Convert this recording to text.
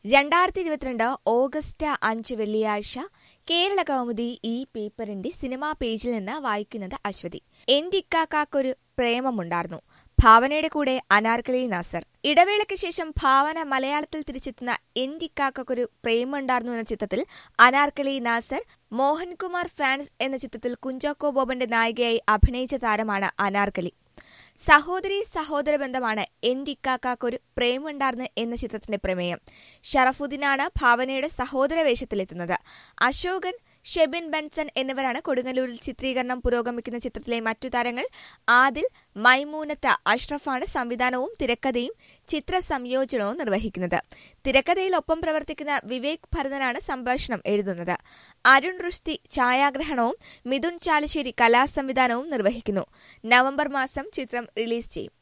രണ്ടായിരത്തി ഇരുപത്തിരണ്ട് ഓഗസ്റ്റ് അഞ്ച് വെള്ളിയാഴ്ച കേരള കൗമുദി ഈ പേപ്പറിന്റെ സിനിമാ പേജിൽ നിന്ന് വായിക്കുന്നത് അശ്വതി എന്റെ ഇക്കാക്കൊരു പ്രേമമുണ്ടായിരുന്നു ഭാവനയുടെ കൂടെ അനാർക്കലി നാസർ ഇടവേളയ്ക്ക് ശേഷം ഭാവന മലയാളത്തിൽ തിരിച്ചെത്തുന്ന എന്റെ ഇക്കാക്കൊരു പ്രേമമുണ്ടായിരുന്നു എന്ന ചിത്രത്തിൽ അനാർക്കലി നാസർ മോഹൻകുമാർ ഫാൻസ് എന്ന ചിത്രത്തിൽ കുഞ്ചാക്കോ ബോബന്റെ നായികയായി അഭിനയിച്ച താരമാണ് അനാർക്കലി സഹോദരി സഹോദര ബന്ധമാണ് എന്റെ ഇക്കാക്കൊരു പ്രേമുണ്ടാർന്ന് എന്ന ചിത്രത്തിന്റെ പ്രമേയം ഷറഫുദ്ദീനാണ് ഭാവനയുടെ സഹോദര വേഷത്തിലെത്തുന്നത് അശോകൻ ഷെബിൻ ബെൻസൺ എന്നിവരാണ് കൊടുങ്ങല്ലൂരിൽ ചിത്രീകരണം പുരോഗമിക്കുന്ന ചിത്രത്തിലെ മറ്റു താരങ്ങൾ ആദിൽ മൈമൂനത്ത് അഷ്റഫാണ് സംവിധാനവും തിരക്കഥയും ചിത്ര സംയോജനവും നിർവഹിക്കുന്നത് തിരക്കഥയിൽ ഒപ്പം പ്രവർത്തിക്കുന്ന വിവേക് ഭരതനാണ് സംഭാഷണം എഴുതുന്നത് അരുൺ റുഷ്തി ഛായാഗ്രഹണവും മിഥുൻ ചാലിശ്ശേരി കലാസംവിധാനവും നിർവഹിക്കുന്നു നവംബർ മാസം ചിത്രം റിലീസ് ചെയ്യും